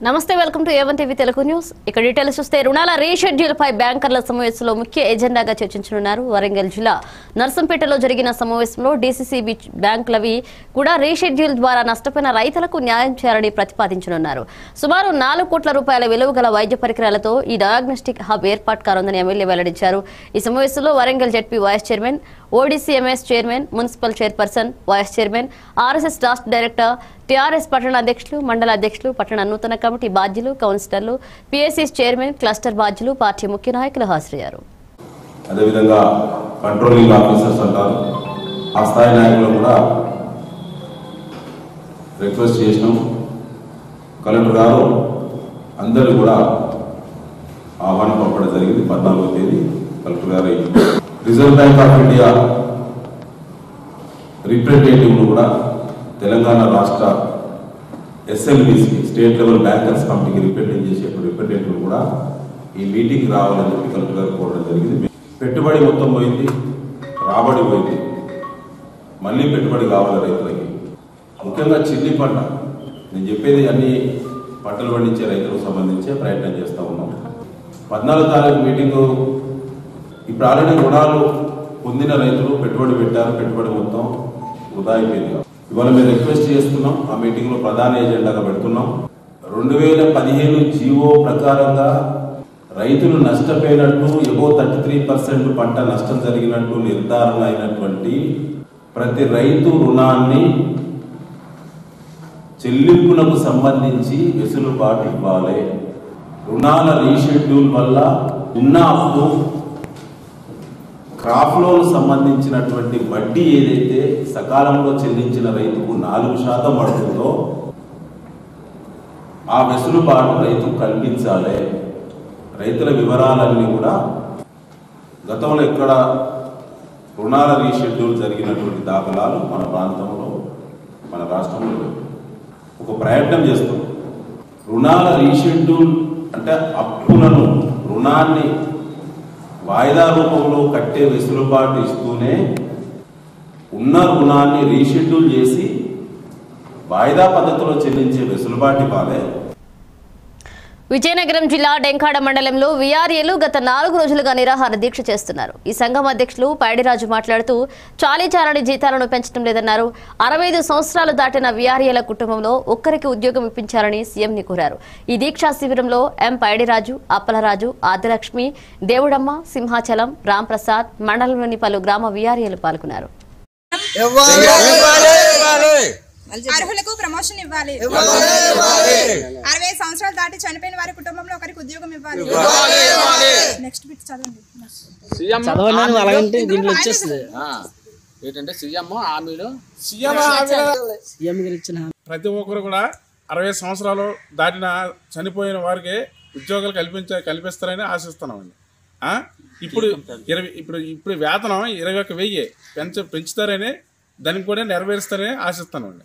నమస్తే welcome to A one TV Telugu news ఇక details చూస్తే రుణాల రీషెడ్యూల్ పై బ్యాంకర్ల సమావేశంలో ముఖ్య ఎజెండాగా చర్చించనున్నారు వరంగల్ జిల్లా నర్సంపేటలో జరిగిన సమావేశంలో డీసీసీబీ బ్యాంకులవి కూడా రీషెడ్యూల్ ద్వారా నష్టపోయిన రైతులకు న్యాయం చేయాలని ప్రతిపాదించనున్నారు సుమారు నాలుగు కోట్ల రూపాయల విలువ గల వైద్య పరికరాలతో ఈ డయాగ్నోస్టిక్ హబ్ ఏర్పాటు కానుందని ఎమ్మెల్యే వెల్లడించారు ఈ సమావేశంలో Warangal ZP vice chairman ODCMS chairman municipal chairperson vice chairman RSS రాష్ట్ర డైరెక్టర్ టీఆర్ఎస్ పట్టణ అధ్యక్షులు మండల అధ్యక్షులు పట్టణ నూతన కమిటీ బాధ్యులు కౌన్సిలర్లు పిఎస్సీస్ చైర్మన్ క్లస్టర్ బాధ్యులు పార్టీ ముఖ్య నాయకులు హాజరయ్యారు అదేవిధంగా కంట్రోలింగ్ ఆఫీసర్స్ అంటారు ఆ స్థాయి నాయకులు కూడా రిక్వెస్ట్ చేసినాం కలెక్టర్ గారు అందరూ కూడా ఆహ్వానం పంపడం జరిగింది పద్నాలుగో తేదీ కలెక్టర్ గారు రిజర్వ్ బ్యాంక్ ఆఫ్ ఇండియా రిప్రజెంటేటివ్ను కూడా తెలంగాణ రాష్ట్ర ఎస్ఎల్బిసి స్టేట్ లెవెల్ బ్యాంకర్స్ కమిటీకి రిప్రజెంట్ చేసేటువంటి రిప్రజెంటేటివ్ కూడా ఈ మీటింగ్ రావాలని చెప్పి కలెక్టర్ గారు కోరడం జరిగింది పెట్టుబడి మొత్తం పోయింది రాబడి పోయింది మళ్ళీ పెట్టుబడి కావాలి రైతులకి ముఖ్యంగా చిల్లి పంట నేను చెప్పేది అన్ని పంటలు పండించే రైతులకు సంబంధించే ప్రయత్నం చేస్తూ ఉన్నాం పద్నాలుగు తారీఖు మీటింగు ఇప్పుడు ఆల్రెడీ రుణాలు పొందిన రైతులు పెట్టుబడి పెట్టారు పెట్టుబడి మొత్తం వృధా అయిపోయింది ఇవాళ మేము రిక్వెస్ట్ చేస్తున్నాం ఆ మీటింగ్లో ప్రధాన ఏజెండాగా పెడుతున్నాం రెండు వేల పదిహేను జీవో ప్రకారంగా రైతులు నష్టపోయినట్టు ఎబో థర్టీ త్రీ పర్సెంట్ పంట నష్టం జరిగినట్టు నిర్ధారణ అయినటువంటి ప్రతి రైతు రుణాన్ని చెల్లింపులకు సంబంధించి వెసులుబాటు ఇవ్వాలి రుణాల రీషెడ్యూల్ వల్ల ఉన్న అప్పు క్రాప్ లోన్ సంబంధించినటువంటి వడ్డీ ఏదైతే సకాలంలో చెల్లించిన రైతుకు నాలుగు శాతం పడుతుందో ఆ వెసులుబాటు రైతుకు కల్పించాలి రైతుల వివరాలన్నీ కూడా గతంలో ఎక్కడ రుణాల రీషెడ్యూల్ జరిగినటువంటి దాఖలాలు మన ప్రాంతంలో మన రాష్ట్రంలో లేవు. ఒక ప్రయత్నం చేస్తాం రుణాల రీషెడ్యూల్ అంటే అప్పులను రుణాన్ని వాయిదా రూపంలో కట్టే వెసులుబాటు ఇస్తూనే ఉన్న రుణాన్ని రీషెడ్యూల్ చేసి వాయిదా పద్ధతిలో చెల్లించే వెసులుబాటు ఇవ్వాలి విజయనగరం జిల్లా డెంకాడ మండలంలో వీఆర్ఏలు గత నాలుగు రోజులుగా నిరాహార దీక్ష చేస్తున్నారు ఈ సంఘం అధ్యక్షులు పైడిరాజు మాట్లాడుతూ చాలీచాలని జీతాలను పెంచడం లేదన్నారు అరవై ఐదు సంవత్సరాలు దాటిన వీఆర్ఏల కుటుంబంలో ఒక్కరికి ఉద్యోగం ఇప్పించాలని సీఎంని కోరారు ఈ దీక్షా శిబిరంలో ఎం పైడిరాజు అప్పలరాజు ఆదిలక్ష్మి దేవుడమ్మ సింహాచలం రాంప్రసాద్ మండలంలోని పలు గ్రామ వీఆర్ఏలు పాల్గొన్నారు అర్హులకు ప్రమోషన్ ఇవ్వాలి అరవై సంవత్సరాలు దాటి చనిపోయిన వారి కుటుంబంలో ఒకరికి ఉద్యోగం ఇవ్వాలి నెక్స్ట్ బిట్ చదవండి సీఎం చదవలేను అలాగంటే దీంట్లో వచ్చేస్తుంది ఆ, ఏంటంటే సీఎం హామీలు సీఎం గారు ఇచ్చిన హామీ. ప్రతి ఒక్కరు కూడా అరవై సంవత్సరాలు దాటిన చనిపోయిన వారికి ఉద్యోగాలు కల్పించ కల్పిస్తారని ఆశిస్తున్నామండి ఆ? ఇప్పుడు ఇరవై ఇప్పుడు ఇప్పుడు వేతనం ఇరవై ఒక్క వెయ్యి పెంచ పెంచుతారని దానికి కూడా నెరవేరుస్తారని ఆశిస్తున్నామండి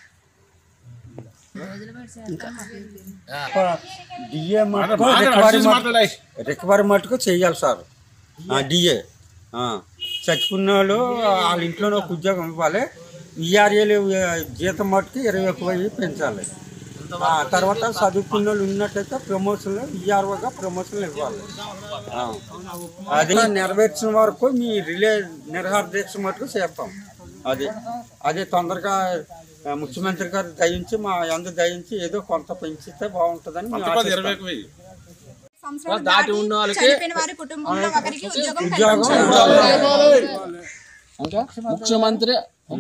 డిఏ మటుకు మాట్లాడు, రికవరీ అర్జీస్ మటుకు- మాట్లాడాయి. రికవరీ మటుకు చెయ్యాలి సార్ డిఏ చచ్చిపోయిన వాళ్ళు వాళ్ళ ఇంట్లోనే ఒక ఉద్యోగం ఇవ్వాలి ఈఆర్ఏలు జీతం మటుకు ఇరవై ఒక్క వెయ్యి పెంచాలి ఆ తర్వాత చదువుకున్న వాళ్ళు ఉన్నట్టయితే ప్రమోషన్లు ఈఆర్ఓగా ప్రమోషన్లు ఇవ్వాలి ఆ. అది నెరవేర్చిన వరకు మీ రిలే నిర్హార దీక్ష మటుకు చేస్తాం అది అదే తొందరగా ఆ, ముఖ్యమంత్రి గారు దయించి మా అందరు దయించి ఏదో కొంత పెంచితే బాగుంటుందని మేము అంతపది ఇరవై ఆశిస్తాం. ఒక్క వెయ్యి సంవత్సరాలు దాటి దాటి ఉన్న వాళ్ళకి చనిపోయిన వారి కుటుంబంలో ఒకరికి ఉద్యోగం ఉద్యోగం కల్పించాలి. ఇంకా ముఖ్యమంత్రి ఆ,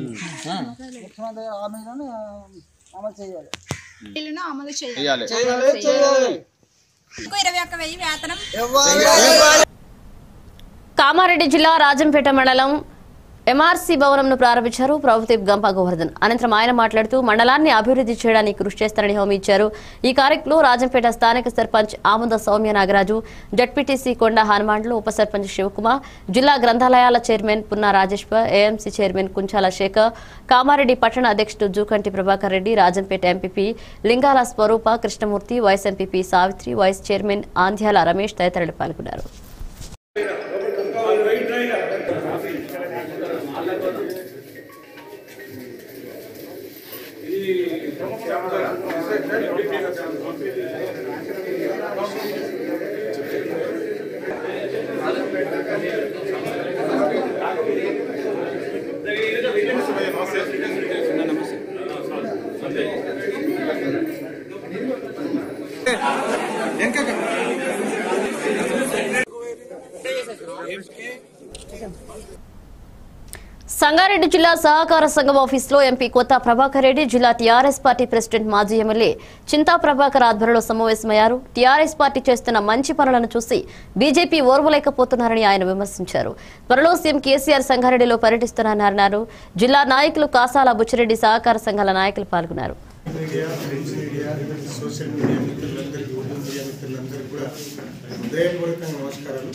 బిల్లును అమలు చేయాలి చేయాలి ఇరవై ఒక్క వెయ్యి వేతనం కామారెడ్డి జిల్లా రాజంపేట మండలం ఎంఆర్సీ భవనంను ప్రారంభించారు ప్రభుత్వ గంప గోవర్ధన్ అనంతరం ఆయన మాట్లాడుతూ మండలాన్ని అభివృద్ధి చేయడానికి కృషి చేస్తారని హామీ ఇచ్చారు ఈ కార్యక్రమంలో రాజంపేట స్థానిక సర్పంచ్ ఆముద సౌమ్య నాగరాజు జడ్పీటీసీ కొండ హనుమాన్లు ఉప సర్పంచ్ శివకుమార్ జిల్లా గ్రంథాలయాల chairman Punna Rajeshwar AMC chairman Kunchala Shekar Kamareddy పట్టణ అధ్యక్షుడు Jukanti Prabhakar Reddy Rajampet MPP Lingala Swaroopa Krishnamurthy vice MPP Savitri vice chairman Andhyala Ramesh తదితరులు పాల్గొన్నారు ఈ సంగారెడ్డి జిల్లా సహకార సంఘం ఆఫీసులో ఎంపీ కొత్త ప్రభాకర్ రెడ్డి జిల్లా టీఆర్ఎస్ పార్టీ ప్రెసిడెంట్ మాజీ ఎమ్మెల్యే చింతా ప్రభాకర్ ఆధ్వర్యంలో సమావేశమయ్యారు టీఆర్ఎస్ పార్టీ చేస్తున్న మంచి పనులను చూసి బీజేపీ ఓర్వలేకపోతున్నారని ఆయన విమర్శించారు త్వరలో సీఎం కేసీఆర్ సంగారెడ్డిలో పర్యటిస్తున్నారన్నారు జిల్లా నాయకులు కాసాల బుచ్చిరెడ్డి సహకార సంఘాల నాయకులు పాల్గొన్నారు media print media social media మిత్రులందరికీ ఉర్దూ మీడియా మిత్రులందరికీ కూడా హృదయపూర్వకంగా నమస్కారాలు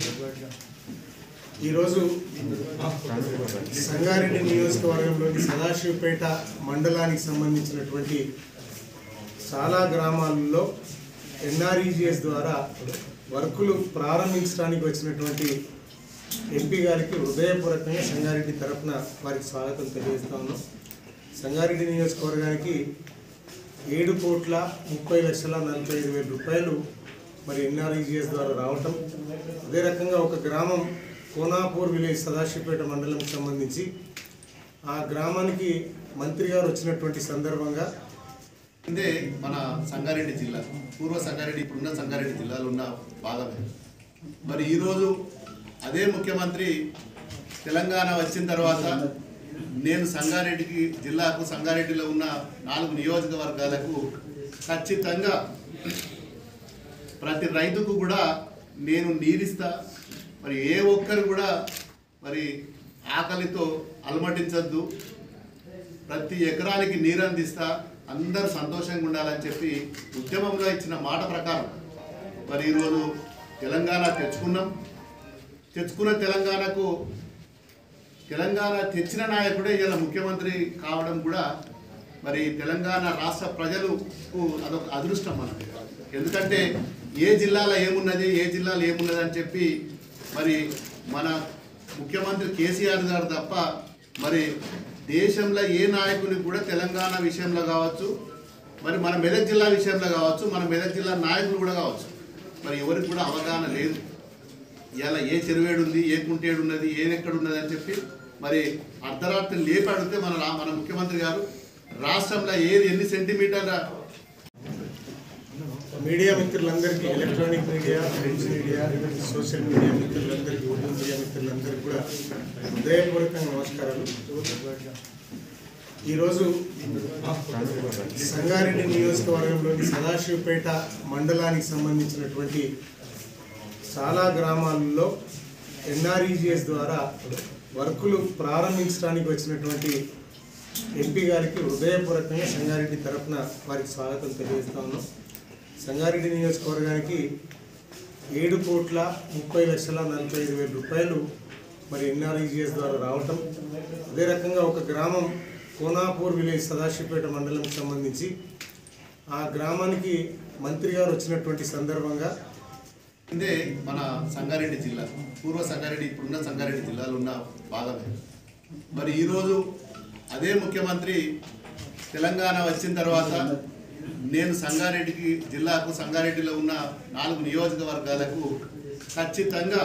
ఈరోజు సంగారెడ్డి నియోజకవర్గంలోని సదాశివపేట మండలానికి సంబంధించినటువంటి చాలా గ్రామాలలో ఎన్ఆర్ఈజిఎస్ ద్వారా వర్కులు ప్రారంభించడానికి వచ్చినటువంటి ఎంపీ గారికి హృదయపూర్వకంగా సంగారెడ్డి తరఫున వారికి స్వాగతం తెలియజేస్తా ఉన్నాం సంగారెడ్డి నియోజకవర్గానికి ఏడు కోట్ల ముప్పై లక్షల నలభై ఐదు వేల రూపాయలు మరి ఎన్ఆర్ఈజిఎస్ ద్వారా రావటం అదే రకంగా ఒక గ్రామం కోనాపూర్ విలేజ్ సదాశివపేట మండలంకి సంబంధించి ఆ గ్రామానికి మంత్రి గారు వచ్చినటువంటి సందర్భంగా ఇదే మన సంగారెడ్డి జిల్లా పూర్వ సంగారెడ్డి ఇప్పుడున్న సంగారెడ్డి జిల్లాలో ఉన్న భాగమే మరి ఈరోజు అదే ముఖ్యమంత్రి తెలంగాణ వచ్చిన తర్వాత నేను సంగారెడ్డికి జిల్లాకు సంగారెడ్డిలో ఉన్న నాలుగు నియోజకవర్గాలకు ఖచ్చితంగా ప్రతి రైతుకు కూడా నేను నీరిస్తా మరి ఏ ఒక్కరు కూడా మరి ఆకలితో అలమటించద్దు ప్రతి ఎకరానికి నీరు అందిస్తా అందరూ సంతోషంగా ఉండాలని చెప్పి ఉద్యమంలో ఇచ్చిన మాట ప్రకారం మరి ఈరోజు తెలంగాణ తెచ్చుకున్నాం తెచ్చుకున్న తెలంగాణకు తెలంగాణ తెచ్చిన నాయకుడే ఇలా ముఖ్యమంత్రి కావడం కూడా మరి తెలంగాణ రాష్ట్ర ప్రజలకు అదొక అదృష్టం మనకి ఎందుకంటే ఏ జిల్లాలో ఏమున్నది ఏ జిల్లాలో ఏమున్నది అని చెప్పి మరి మన ముఖ్యమంత్రి కేసీఆర్ గారు తప్ప మరి దేశంలో ఏ నాయకునికి కూడా తెలంగాణ విషయంలో కావచ్చు మరి మన మెదక్ జిల్లా విషయంలో కావచ్చు మన మెదక్ జిల్లా నాయకులు కూడా కావచ్చు మరి ఎవరికి కూడా అవగాహన లేదు ఇలా ఏ చెరువేడు ఉంది ఏ కుంటేడు ఉన్నది ఏది ఎక్కడ ఉన్నది అని చెప్పి మరి అర్ధరాత్రి లేపి అడిగితే మన రా- మన ముఖ్యమంత్రి గారు రాష్ట్రంలో ఏది ఎన్ని సెంటీమీటర్ల మీడియా మిత్రులందరికీ electronic media print media social media మిత్రులందరికీ ఉర్దూ మీడియా మిత్రులందరికీ కూడా హృదయపూర్వకంగా నమస్కారాలు ఈరోజు సంగారెడ్డి నియోజకవర్గంలోని సదాశివపేట మండలానికి సంబంధించినటువంటి చాలా గ్రామాలలో ఎన్ఆర్ఈజిఎస్ ద్వారా వర్కులు ప్రారంభించడానికి వచ్చినటువంటి ఎంపీ గారికి హృదయపూర్వకంగా సంగారెడ్డి తరఫున వారికి స్వాగతం తెలియజేస్తా ఉన్నాం సంగారెడ్డి నియోజకవర్గానికి ఏడు కోట్ల ముప్పై లక్షల నలభై ఐదు వేల రూపాయలు మరి ఎన్ఆర్ఈజిఎస్ ద్వారా రావటం అదే రకంగా ఒక గ్రామం కోనాపూర్ విలేజ్ సదాశివపేట మండలంకి సంబంధించి ఆ గ్రామానికి మంత్రి గారు వచ్చినటువంటి సందర్భంగా ఇదే మన సంగారెడ్డి జిల్లా పూర్వ సంగారెడ్డి ఇప్పుడున్న సంగారెడ్డి జిల్లాలో ఉన్న భాగమే మరి ఈరోజు అదే ముఖ్యమంత్రి తెలంగాణ వచ్చిన తర్వాత నేను సంగారెడ్డికి జిల్లాకు సంగారెడ్డిలో ఉన్న నాలుగు నియోజకవర్గాలకు ఖచ్చితంగా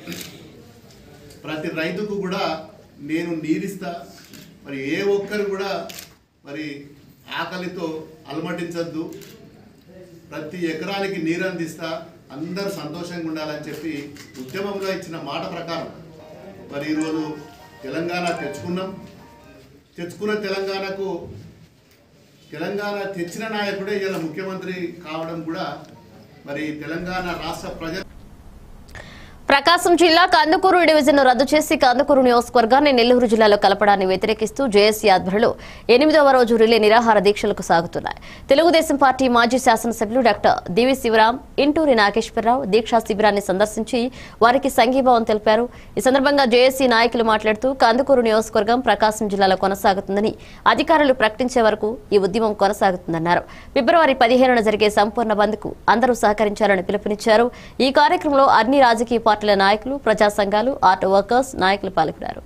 ప్రతి రైతుకు కూడా నేను నీరిస్తా మరి ఏ ఒక్కరు కూడా మరి ఆకలితో అలమటించద్దు ప్రతి ఎకరానికి నీరు అందిస్తా అందరూ సంతోషంగా ఉండాలని చెప్పి ఉద్యమంలో ఇచ్చిన మాట ప్రకారం మరి ఈరోజు తెలంగాణ తెచ్చుకున్నాం తెచ్చుకున్న తెలంగాణకు తెలంగాణ తెచ్చిన నాయకుడే ఇలా ముఖ్యమంత్రి కావడం కూడా మరి తెలంగాణ రాష్ట్ర ప్రజలు ప్రకాశం జిల్లా కందుకూరు డివిజన్ రద్దు చేసి కందుకూరు నియోజకవర్గాన్ని నెల్లూరు జిల్లాలో కలపడాన్ని వ్యతిరేకిస్తూ జేఏసీ ఆధ్వర్యంలో ఎనిమిదవ రోజు రిలే నిరాహార దీక్షలకు సాగుతున్నాయి తెలుగుదేశం పార్టీ మాజీ శాసనసభ్యులు డాక్టర్ దివి శివరాం ఇంటూరి నాగేశ్వరరావు దీక్షా శిబిరాన్ని సందర్శించి వారికి సంఘీభావం తెలిపారు ఈ సందర్భంగా జేఏసీ నాయకులు మాట్లాడుతూ కందుకూరు నియోజకవర్గం ప్రకాశం జిల్లాలో కొనసాగుతుందని అధికారులు ప్రకటించే వరకు ఈ ఉద్యమం కొనసాగుతుందన్నారు ఫిబ్రవరి పదిహేనున జరిగే సంపూర్ణ బంద్కు అందరూ సహకరించాలని పిలుపునిచ్చారు ఈ కార్యక్రమంలో అన్ని రాజకీయ పార్టీల నాయకులు ప్రజా సంఘాలు ఆటో వర్కర్స్ నాయకులు పాల్గొన్నారు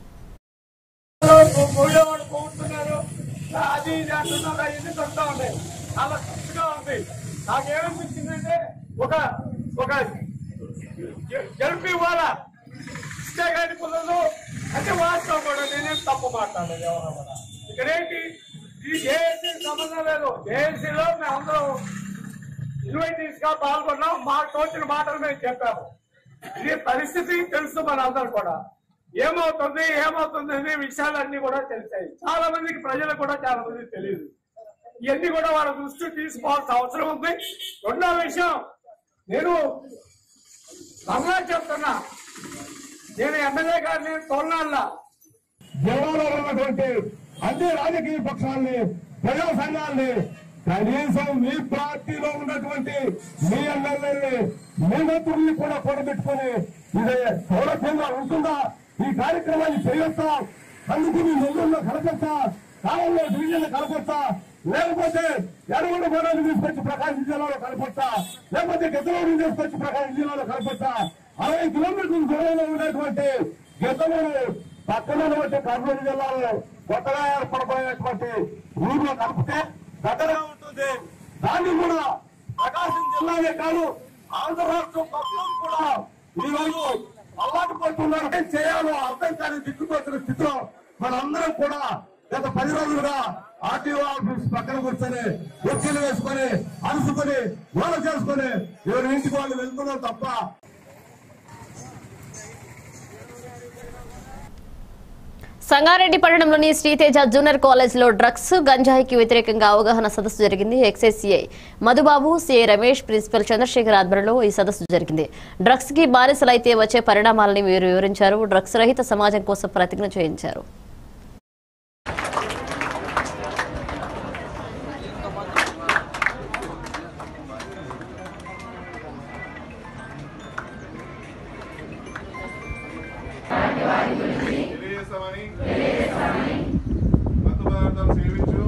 అది ఇది అంటున్నారు ఇది చెప్తా ఉంటాయి అలా ఖర్చుగా ఉంది నాకేమనిపించిందంటే ఒక ఒక గెలిపి ఇవ్వాల ఇస్తే కానీ పిల్లలు అంటే వాస్తవం కూడా నేనేం తప్పు మాట్లాడలేదు ఎవరో కూడా ఇక్కడ ఏంటి ఇది జేఏసీ సంబంధం లేదు జేఏసీలో మేమందరం ఇన్వైటీస్ గా పాల్గొన్నాం మాకు తోచిన మాటలు మేము చెప్పాము ఇది పరిస్థితి తెలుసు మనందరూ కూడా ఏమవుతుంది ఏమవుతుంది అనే విషయాలన్నీ కూడా తెలిసాయి చాలా మందికి ప్రజలకు కూడా చాలా మందికి తెలియదు ఇవన్నీ కూడా వాళ్ళ దృష్టి తీసుకోవాల్సిన అవసరం ఉంది రెండో విషయం నేను రంగా చెప్తున్నా నేను ఎమ్మెల్యే గారిని తోలనాళ్ళ జిల్లాలో ఉన్నటువంటి అన్ని రాజకీయ పక్షాలని ప్రజా సంఘాలని కనీసం మీ పార్టీలో ఉన్నటువంటి మీ ఎమ్మెల్యేని మీ మంత్రుల్ని కూడా కూడబెట్టుకుని ఇది సౌలభ్యంగా ఉంటుందా ఈ కార్యక్రమాన్ని చేయొచ్చా అందుకు మీ నెల్లూరులో కలపచ్చా కాలంలో డివిజన్లు కలపచ్చా లేకపోతే ఎడగొండ గోడాన్ని తీసుకొచ్చి ప్రకాశం జిల్లాలో కలపచ్చా లేకపోతే గెద్దలూరు తీసుకొచ్చి ప్రకాశం జిల్లాలో కలపచ్చా అరవై కిలోమీటర్ల దూరంలో ఉన్నటువంటి గెద్దలూరు పక్కన ఉన్నటువంటి కర్నూలు జిల్లాలో కొత్తగా ఏర్పడబోయేటువంటి ఊర్లో కలిపితే దగ్గరగా ఉంటుంది దాన్ని కూడా ప్రకాశం జిల్లానే కాదు ఆంధ్ర రాష్ట్రం మొత్తం కూడా ఈ రోజు అలవాటు పడుతున్నారు ఏం చేయాలో అర్థం కాని దిక్కుకొచ్చిన స్థితిలో మనందరం కూడా గత పది రోజులుగా ఆర్టీఓ ఆఫీస్ పక్కన కూర్చొని ఒత్తిడి వేసుకొని అరుసుకొని గోల చేసుకొని ఎవరి ఇంటికి వాళ్ళు వెళ్తున్నాం తప్ప సంగారెడ్డి పట్టణంలోని శ్రీతేజ జూనియర్ కాలేజ్ లో డ్రగ్స్ గంజాయికి వ్యతిరేకంగా అవగాహన సదస్సు జరిగింది excise CI Madhubabu CI Ramesh principal Chandrasekhar ఆధ్వర్యంలో ఈ సదస్సు జరిగింది డ్రగ్స్ కి బానిసలైతే వచ్చే పరిణామాలని వీరు వివరించారు డ్రగ్స్ రహిత సమాజం కోసం ప్రతిజ్ఞ చేయించారు తెలియజేస్తామని మత్తు పదార్థాలు సేవించు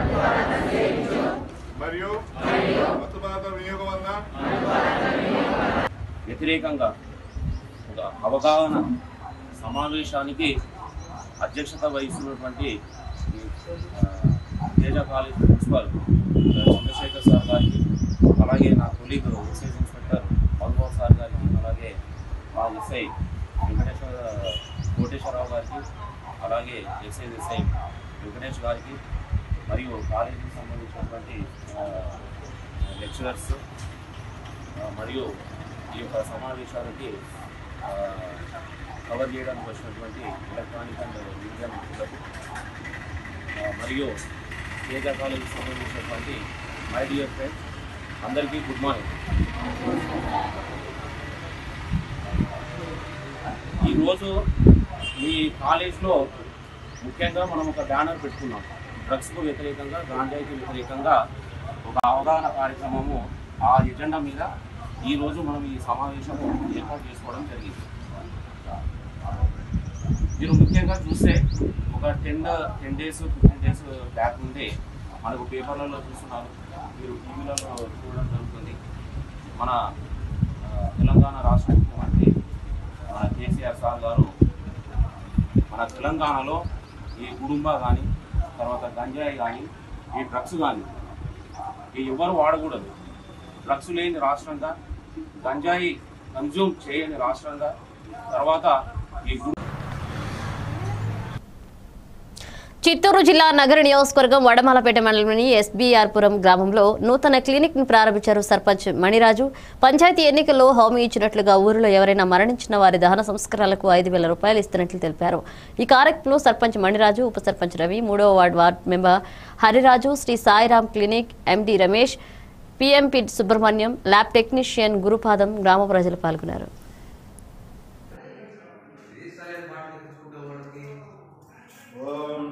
మరియు మత్తు పదార్థాల వినియోగం వలన వ్యతిరేకంగా ఒక అవగాహన సమావేశానికి అధ్యక్షత వహిస్తున్నటువంటి ఈ, ఆ, తేజ కాలేజ్ ప్రిన్సిపాల్ ఆ, చంద్రశేఖర్ సార్ గారికి అలాగే నా colleague excise inspector Madhubabu sir గారికి అలాగే మా ఎస్ఐ వెంకటేశ్వర కోటేశ్వరరావు గారికి అలాగే ఎక్సైజ్ ఎస్ఐ వెంకటేష్ గారికి మరియు కాలేజీకి సంబంధించినటువంటి లెక్చరర్స్ మరియు ఈ యొక్క సమావేశాలకి ఆ, కవర్ చేయడానికి వచ్చినటువంటి ఎలక్ట్రానిక్ అండ్ మీడియా మిత్రులకు ఆ, మరియు తేజ కాలేజీకి సంబంధించినటువంటి మై డియర్ ఫ్రెండ్స్ అందరికీ గుడ్ మార్నింగ్ ఈరోజు ఈ కాలేజ్లో ముఖ్యంగా మనం ఒక బ్యానర్ పెట్టుకున్నాం డ్రగ్స్కు వ్యతిరేకంగా గాంజాయికి వ్యతిరేకంగా ఒక అవగాహన కార్యక్రమము ఆ ఎజెండా మీద ఈరోజు మనం ఈ సమావేశము ఏర్పాటు చేసుకోవడం జరిగింది మీరు ముఖ్యంగా చూస్తే ఒక ten ten days fifteen days back నుండి మనకు పేపర్లలో చూస్తున్నారు మీరు టీవీలలో చూడడం జరుగుతుంది మన ఆ, తెలంగాణ రాష్ట్ర ముఖ్యమంత్రి మన కేసీఆర్ సార్ గారు మన తెలంగాణలో ఈ గుడుంబా కానీ తర్వాత గంజాయి కానీ ఈ డ్రగ్స్ కానీ ఈ ఎవరు వాడకూడదు డ్రగ్స్ లేని రాష్ట్రంగా గంజాయి కన్జ్యూమ్ చేయని రాష్ట్రంగా తర్వాత ఈ గు- చిత్తూరు జిల్లా నగర నియోజకవర్గం వడమాలపేట మండలంలోని ఎస్బీఆర్పురం గ్రామంలో నూతన క్లినిక్ ను ప్రారంభించారు సర్పంచ్ మణిరాజు పంచాయతీ ఎన్నికల్లో హామీ ఇచ్చినట్లుగా ఊరిలో ఎవరైనా మరణించిన వారి దహన సంస్కారాలకు ఐదు వేల రూపాయలు ఇస్తున్నట్లు తెలిపారు ఈ కార్యక్రమంలో సర్పంచ్ మణిరాజు ఉప సర్పంచ్ రవి మూడవ ward ward member Hariraju Sri Sairam clinic MD Ramesh PMP Subrahmanyam lab technician Gurupadam గ్రామ ప్రజలు పాల్గొన్నారు ఓం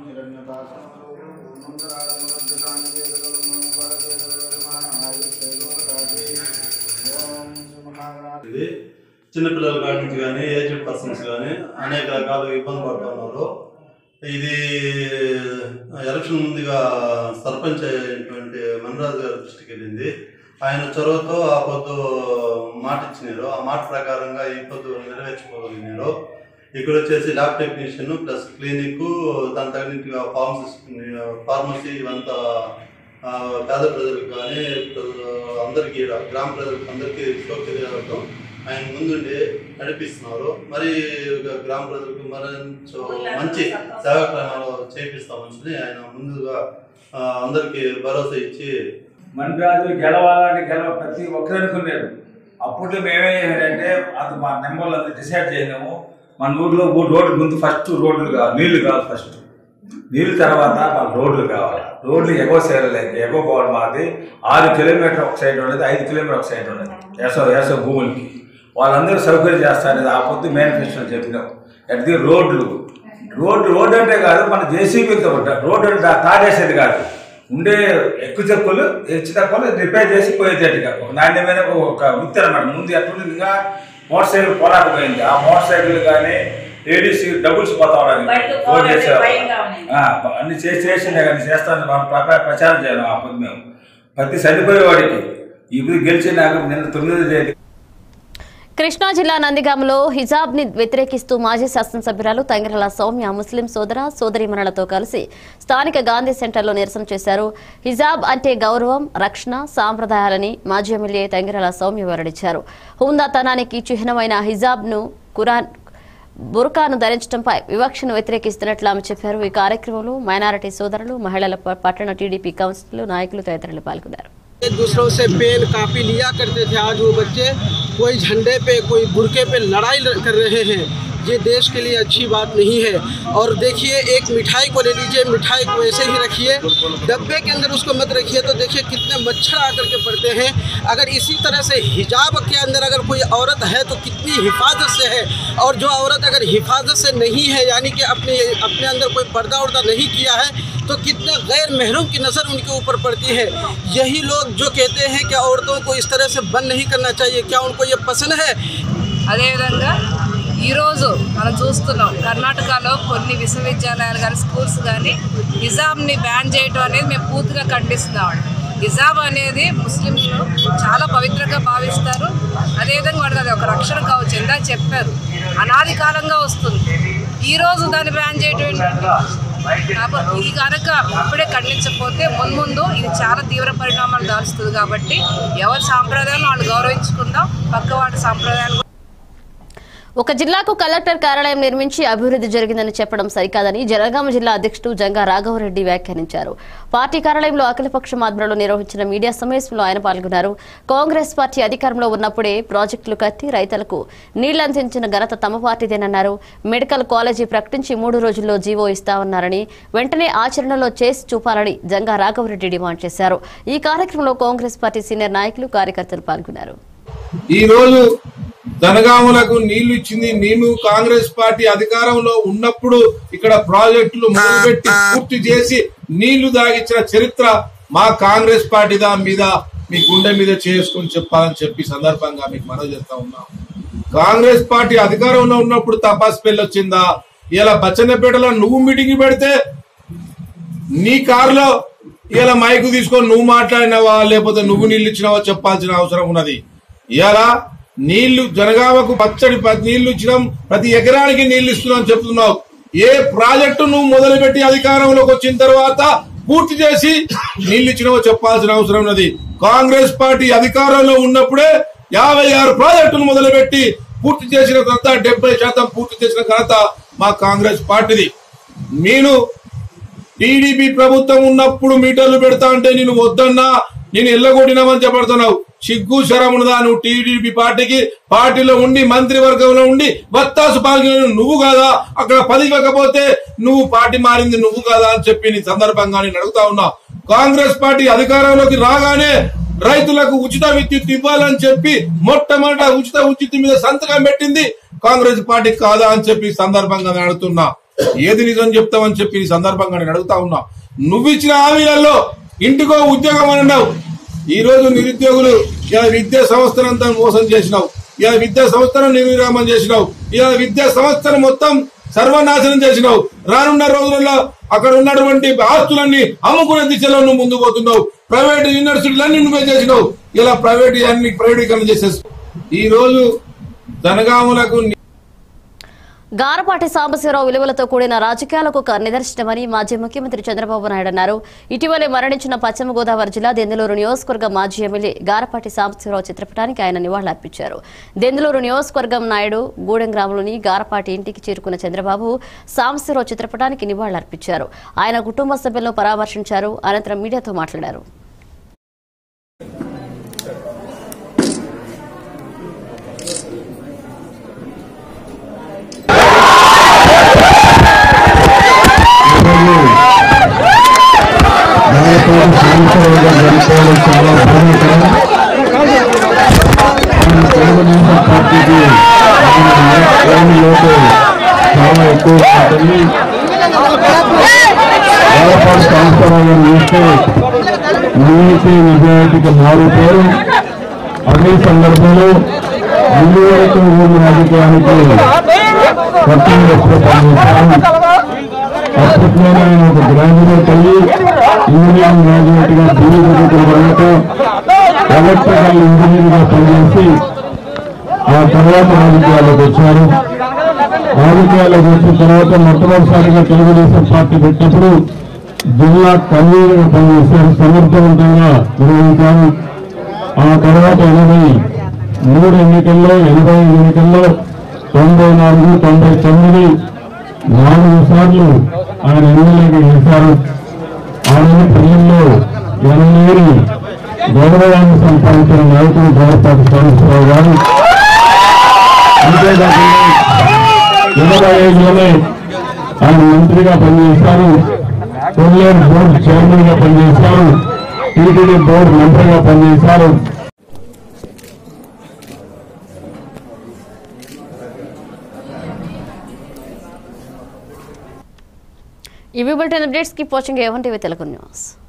ఇది చిన్నపిల్లల కాడి నుంచి కానీ ఏజ్డ్ పర్సన్స్ కానీ అనేక రకాలుగా ఇబ్బంది పడుతున్నారు ఇది ఎలక్షన్ ముందుగా సర్పంచ్ అయినటువంటి మన్రాజు గారి దృష్టికి వెళ్ళింది ఆయన చొరవతో ఆ పొద్దు మాట ఇచ్చినారు ఆ మాట ప్రకారంగా ఈ పొద్దు నెరవేర్చుకోగలిగినారు ఇక్కడ వచ్చేసి ల్యాబ్ టెక్నీషియన్ ప్లస్ క్లినిక్ దాని తగినట్టుగా ఫార్మసిస్ట్ ఫార్మసీ ఇవంతా ఆ, పేద ప్రజలకు కానీ అందరికీ ఈడ గ్రామ ప్రజలకు అందరికీ సౌకర్యాలతో ఆయన ముందుండి నడిపిస్తున్నారు మరి ఇక గ్రామ ప్రజలకు మరింత మంచి సేవాక్రమాలు చేపిస్తామని ఆయన ముందుగా ఆ, అందరికీ భరోసా ఇచ్చి మన్రాజు గెలవాలని గెలవ ప్రతి ఒక్కరు అనుకున్నారు అప్పట్లో మేమే ఏంటంటే అది మా నెంబర్లు అంతా డిసైడ్ చేయలేము మన ఊర్లో ఊ- రోడ్డు ముందు ఫస్ట్ రోడ్లు కావాలి నీళ్లు కావాలి ఫస్ట్ నీళ్ళు తర్వాత మాకు రోడ్లు కావాలి రోడ్లు ఎగో సేరలేక ఎగో పోవడం మాది ఆరు కిలోమీటర్ ఒక సైడ్ ఉన్నది ఐదు కిలోమీటర్ ఒక సైడ్ ఉన్నది ఏసో ఏసో భూములకి వాళ్ళందరూ సౌకర్యం చేస్తారనేది ఆ పొద్దు మేనిఫెస్టో చెప్పినాం ఎట్ది రోడ్లు రోడ్డు రోడ్డు అంటే కాదు మన జేసీబీలతో ఉంటారు రోడ్డు అంటే దా- తాడేసేది కాదు ఉండే ఎక్కువ చెక్కులు హెచ్చు తక్కువలు రిపేర్ చేసి పోయేటట్టుగా ఒక నాణ్యమైన ఒక వృత్తి అనమాట ముందు ఎట్లుంది ఇంకా మోటార్ సైకిల్ పోరాకపోయింది ఆ మోటార్ సైకిల్ కానీ లేడీస్ డబుల్స్ పోతా ఉన్నారు రోడ్ చేసేవారు ఆ, అన్ని చేసి చేసిండే కానీ చేస్తాను మనం ప్ర- ప్రచారం చేయాలి ఆ పొద్దు మేము ప్రతి చనిపోయేవాడికి ఇప్పుడు గెలిచినాక నిన్న తొమ్మిది తేదీ కృష్ణా జిల్లా నందిగామలో హిజాబ్ ని వ్యతిరేకిస్తూ మాజీ శాసనసభ్యురాలు తంగిరల సౌమ్య ముస్లిం సోదర సోదరీమణులతో కలిసి స్థానిక గాంధీ సెంటర్లో నిరసన చేశారు హిజాబ్ అంటే గౌరవం రక్షణ సాంప్రదాయాలని మాజీ ఎమ్మెల్యే తంగిరల సౌమ్య వెల్లడించారు హుందాతనానికి చిహ్నమైన హిజాబ్ ను కురాన్ బుర్కాను ధరించడంపై వివక్షను వ్యతిరేకిస్తున్నట్లు ఆమె చెప్పారు ఈ కార్యక్రమంలో మైనారిటీ సోదరులు మహిళల ప- పట్టణ టీడీపీ కౌన్సిల్ నాయకులు తదితరులు పాల్గొన్నారు एक दूसरों से पेन कापी लिया करते थे आज वो बच्चे कोई झंडे पे कोई बुरके पे लड़ाई ल- कर रहे हैं ये देश के लिए अच्छी बात नहीं है और देखिए एक मिठाई को ले लीजिए मिठाई को ऐसे ही रखिए डब्बे के अंदर उसको मत रखिए तो देखिए कितने मच्छर आकर के पड़ते हैं अगर इसी तरह से हिजाब के अंदर अगर कोई औरत है तो कितनी हिफाजत से है और जो औरत अगर हिफाजत से नहीं है यानी कि अपने अपने अंदर कोई पर्दा उर्दा नहीं किया है तो कितने गैर महरूम की नज़र उनके ऊपर पड़ती है यही लोग जो कहते हैं कि औरतों को इस तरह से बंद नहीं करना चाहिए क्या उनको ये पसंद है అదేవిధంగా ఈరోజు మనం చూస్తున్నాం కర్ణాటకలో కొన్ని విశ్వవిద్యాలయాలు కానీ స్కూల్స్ కానీ హిజాబ్ని బ్యాన్ చేయడం అనేది మేము పూర్తిగా ఖండిస్తున్నామండి హిజాబ్ అనేది ముస్లింలు చాలా పవిత్రంగా భావిస్తారు అదేవిధంగా వాడికి అది ఒక రక్షణ కావచ్చు ఇందాక చెప్పారు అనాది కాలంగా వస్తుంది ఈ రోజు దాన్ని బ్యాన్ చేయడం ఏంటంటే కాబట్టి ఇది కనుక ఇప్పుడే ఖండించకపోతే మున్ముందు ఇది చాలా తీవ్ర పరిణామాలు దాల్చుతుంది కాబట్టి ఎవరి సాంప్రదాయాలను వాళ్ళు గౌరవించుకుందాం పక్కవాడి సాంప్రదాయాలు ఒక జిల్లాకు కలెక్టర్ కార్యాలయం నిర్మించి అభివృద్ధి జరిగిందని చెప్పడం సరికాదని జనగామ జిల్లా అధ్యక్షుడు జంగా రాఘవరెడ్డి వ్యాఖ్యానించారు పార్టీ కార్యాలయంలో అఖిలపక్షం ఆధ్వర్యంలో నిర్వహించిన మీడియా సమావేశంలో ఆయన పాల్గొన్నారు కాంగ్రెస్ పార్టీ అధికారంలో ఉన్నప్పుడే ప్రాజెక్టులు కట్టి రైతులకు నీళ్లందించిన ఘనత తమ పార్టీదేనన్నారు మెడికల్ కాలేజీ ప్రకటించి మూడు రోజుల్లో జీవో ఇస్తామన్నారని వెంటనే ఆచరణలో చేసి చూపాలని జంగా రాఘవరెడ్డి డిమాండ్ చేశారు ఈ కార్యక్రమంలో కాంగ్రెస్ పార్టీ సీనియర్ నాయకులు కార్యకర్తలు పాల్గొన్నారు ఈ రోజు జనగాములకు నీళ్లు ఇచ్చింది మేము కాంగ్రెస్ పార్టీ అధికారంలో ఉన్నప్పుడు ఇక్కడ ప్రాజెక్టులు మొదలుపెట్టి పూర్తి చేసి నీళ్లు దాగిచ్చిన చరిత్ర మా కాంగ్రెస్ పార్టీ దాని మీద మీ గుండె మీద చేసుకుని చెప్పాలని చెప్పి సందర్భంగా మీకు మనవి చేస్తా ఉన్నాం కాంగ్రెస్ పార్టీ అధికారంలో ఉన్నప్పుడు తపాస్ పెళ్లి వచ్చిందా ఇలా బచ్చన్నపేటలో నువ్వు మీటింగ్ పెడితే నీ కారులో ఇలా మైకు తీసుకొని నువ్వు మాట్లాడినావా లేకపోతే నువ్వు నీళ్ళు ఇచ్చినావా చెప్పాల్సిన అవసరం ఉన్నది ఇలా నీళ్లు జనగామకు పచ్చడి ప- నీళ్లు ఇచ్చినాం ప్రతి ఎకరానికి నీళ్లు ఇస్తున్నాం చెప్తున్నావు ఏ ప్రాజెక్టు నువ్వు మొదలుపెట్టి అధికారంలోకి వచ్చిన తర్వాత పూర్తి చేసి నీళ్లు ఇచ్చినావో చెప్పాల్సిన అవసరం ఉన్నది కాంగ్రెస్ పార్టీ అధికారంలో ఉన్నప్పుడే యాభై ఆరు ప్రాజెక్టులు మొదలుపెట్టి పూర్తి చేసిన ఘనత డెబ్బై శాతం పూర్తి చేసిన ఘనత మా కాంగ్రెస్ పార్టీది నేను టీడీపీ ప్రభుత్వం ఉన్నప్పుడు మీటర్లు పెడతా అంటే నేను వద్దన్నా నేను ఎల్లగొట్టినామని చెప్పడుతున్నావు సిగ్గు శరమునదా నువ్వు టీడీపీ పార్టీకి పార్టీలో ఉండి మంత్రివర్గంలో ఉండి వత్తాసు పాల్గొన నువ్వు కాదా అక్కడ పది ఇవ్వకపోతే నువ్వు పార్టీ మారింది నువ్వు కాదా అని చెప్పి నీ సందర్భంగా నేను అడుగుతా ఉన్నా కాంగ్రెస్ పార్టీ అధికారంలోకి రాగానే రైతులకు ఉచిత విద్యుత్ ఇవ్వాలని చెప్పి మొట్టమొదట ఉచిత విద్యుత్ మీద సంతకం పెట్టింది కాంగ్రెస్ పార్టీ కాదా అని చెప్పి ఈ సందర్భంగా నేను అడుగుతున్నా ఏది నిజం చెప్తావని చెప్పి ఈ సందర్భంగా నేను అడుగుతా ఉన్నా నువ్వు ఇచ్చిన హామీలలో ఇంటికో ఉద్యోగం అని అన్నావు ఈ రోజు నిరుద్యోగులు ఇలా విద్యా సంస్థనంతా మోసం చేసినావు ఇలా విద్యా సంస్థను నిర్విరామం చేసినావు ఇలా విద్యా సంస్థను మొత్తం సర్వనాశనం చేసినావు రానున్న రోజులలో అక్కడ ఉన్నటువంటి ఆస్తులన్నీ అమ్ముకునే దిశలో నువ్వు ముందు పోతున్నావు ప్రైవేట్ యూనివర్సిటీలన్నీ నువ్వే చేసినావు ఇలా ప్రైవేట్ అన్ని ప్రైవేటీకరణ చేసేసి ఈ రోజు ధనగాములకు గారపాటి సాంబశివరావు విలువలతో కూడిన రాజకీయాలకు ఒక నిదర్శనమని మాజీ ముఖ్యమంత్రి చంద్రబాబు నాయుడు అన్నారు ఇటీవలే మరణించిన పశ్చిమ గోదావరి జిల్లా దెందులూరు నియోజకవర్గ మాజీ ఎమ్మెల్యే గారపాటి సాంబశివరావు చిత్రపటానికి ఆయన నివాళులర్పించారు దెందులూరు నియోజకవర్గం నాయుడు గూడెం గ్రామంలోని గారపాటి ఇంటికి చేరుకున్న చంద్రబాబు సాంబశివరావు చిత్రపటానికి నివాళులర్పించారు ఆయన కుటుంబ సభ్యులను పరామర్శించారు అనంతరం మీడియాతో మాట్లాడారు సంవత్సరాలుగా గడిపేయడం చాలా బాధాకరం మన తెలుగుదేశం పార్టీకి ఏమి లోటు చాలా ఎక్కువ ఉంటుంది ఏర్పాటు సంవత్సరాలను చూస్తే నీతి నిజాయితీకి మారుతారు అదే సందర్భంలో ముందు వరకు ఊరు రాజకీయానికి కొత్తగా ఎప్పుడు పనిచేశాను అప్పట్లోనే ఆయన ఒక గ్రాడ్యుయేట్ అయ్యి ఇంజనీరింగ్ గ్రాడ్యుయేట్ గా బీఈ చదువుకున్న తర్వాత ఎలక్ట్రికల్ ఇంజనీర్ గా పనిచేసి ఆ తర్వాత రాజకీయాల్లోకి వచ్చారు రాజకీయాల్లోకి వచ్చిన తర్వాత మొట్టమొదటిసారిగా తెలుగుదేశం పార్టీ పెట్టినప్పుడు జిల్లా కన్వీనర్ పనిచేశారు సమర్థవంతంగా నిర్వహించారు ఆ తర్వాత ఎనభై మూడు ఎన్నికల్లో ఎనభై ఐదు ఎన్నికల్లో తొంభై నాలుగు తొంభై తొమ్మిది నాలుగు సార్లు ఆయన ఎమ్మెల్యేగా గెలిచారు ఆయన ప్రజల్లో ఎనలేని గౌరవాన్ని సంపాదించిన నాయకుడు గౌరవపాటి సాంబశివరావు గారు అంతేకాకుండా ఎనభై ఐదులోనే ఆయన మంత్రిగా పనిచేశారు కొల్లేరు బోర్డు చైర్మన్ గా పనిచేశారు టీటీడీ బోర్డు మెంబర్గా పనిచేశారు ఇవి bulletin updates keep watching A one TV Telugu news